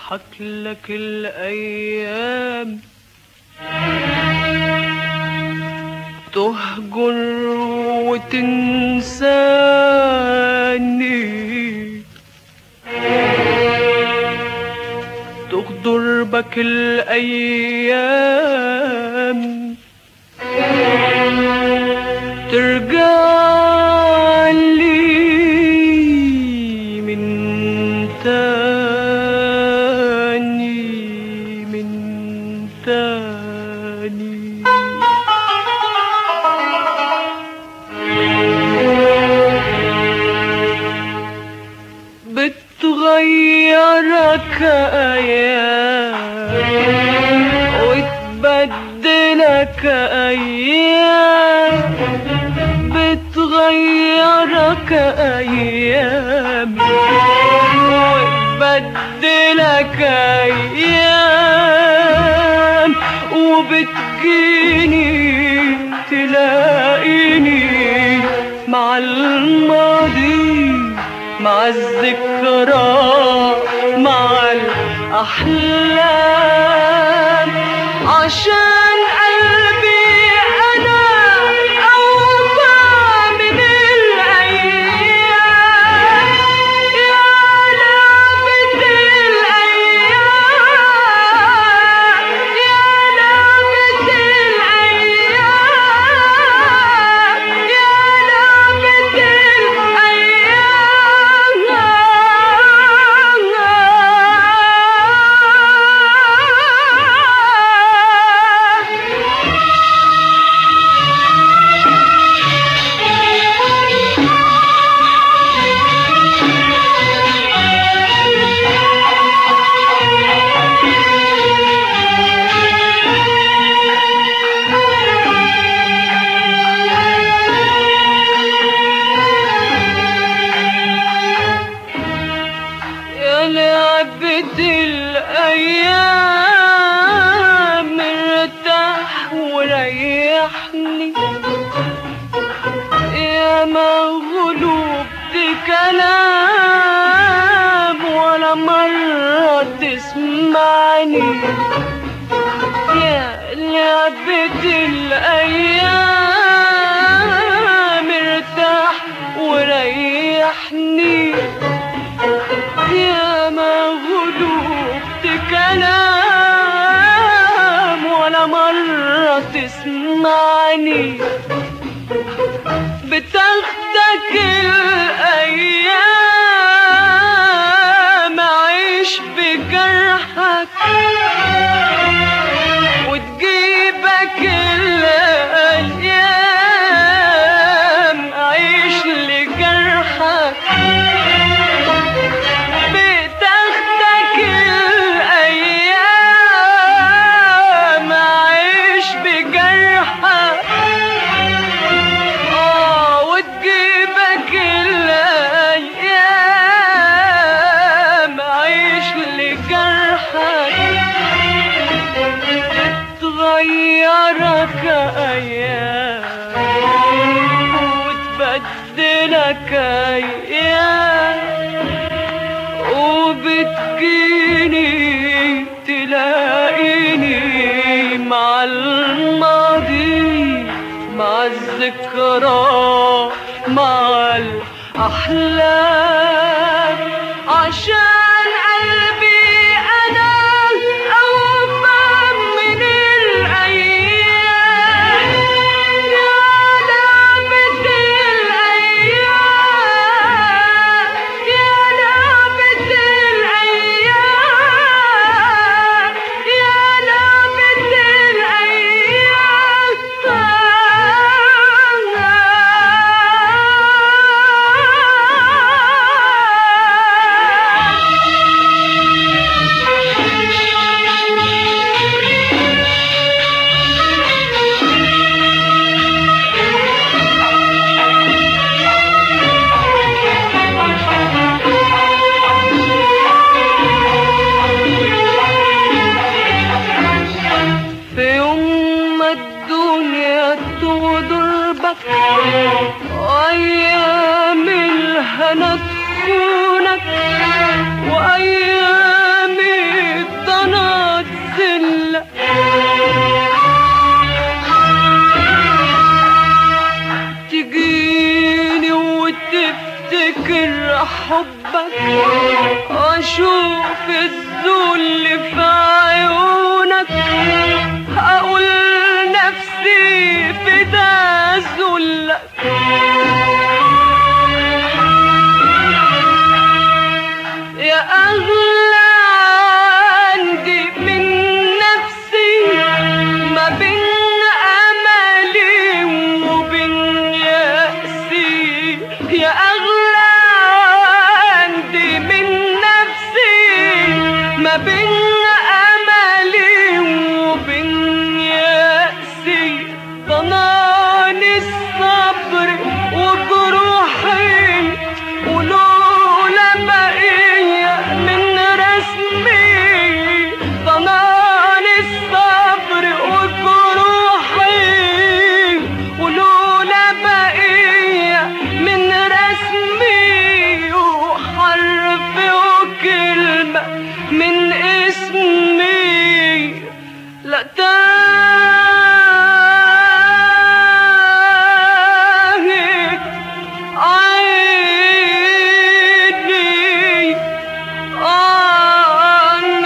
تضحك لك الأيام تهجر وتنساني تغدر بك الأيام ترجع لي من تاني من تاني بتغيرك أيام وتبدلك أيام بتغيرك أيام وتبدلك أيام وبتجيني تلاقيني مع الماضي مع الذكرى مع الأحلام عشان قلبي أنا أوفى من الأيام يا لعبة الأيام يا لعبة الأيام يا لعبة الأيام يا لعبة الأيام ارتاح وريحني يا مغلوب كلام ولا مرة تسمعني يا لعبة الأيام ارتاح وريحني يا ما غلوبت كلام ولا مرة تسمعني بتاخدك الأيام أعيش بجرحك وتجيبك الأيام أعيش لجرحك بتاخدك الأيام أعيش بجرحك آه وتجيبك الأيام أعيش لجرحك تغيرك أيام وتبدلك أيام وبتجيني تلاقيني مع الماضي مع الذكرى مع الأحلام عشان قلبي أنا أوفى من الأيام يا لعبة الأيام يا لعبة الأيام يا لعبة الأيام في يوم ما الدنيا تغدر بك وأيام الهنا تخونك وأيام افتكر حبك واشوف الذل في عيونك اقول نفسي في ده ذلك يا أغلى عندي من نفسي ما بين أملي وبين يأسي يا أغلى عندي من نفسي ما بين أملي وبين يأسي ضناني الصبر وجروحي ولولا بقية من رسمي ضناني الصبر وجروحي ولولا بقية من رسمي وحرف وكلمة من اسمي لا تاهت عيني عن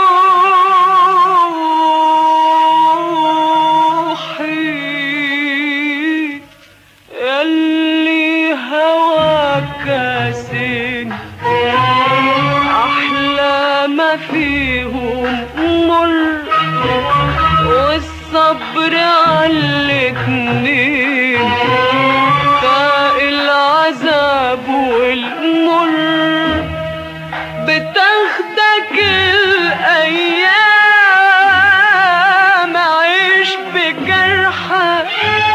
روحي يلي هواك سن أحلى ما فيهم مر والصبر عالاتنين فاق العذاب والمر بتاخدك الأيام عيش بجرحك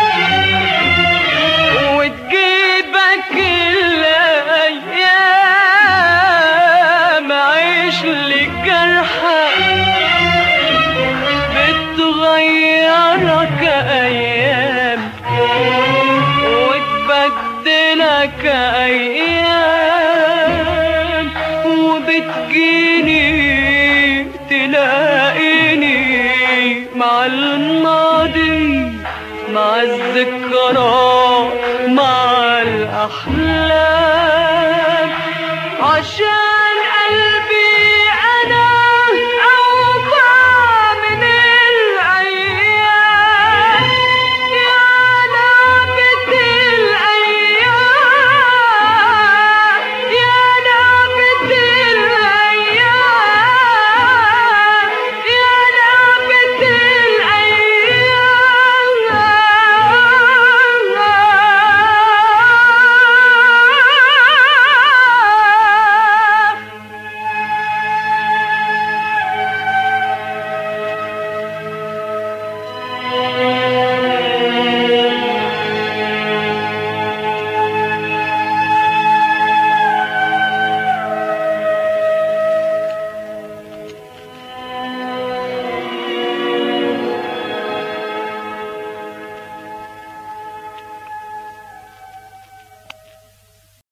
وتجيبك الأيام عيش لجرحك بتغيرك أيام وتبدلك أيام وبتجيني تلاقيني مع الماضي مع الذكرى مع الأحلام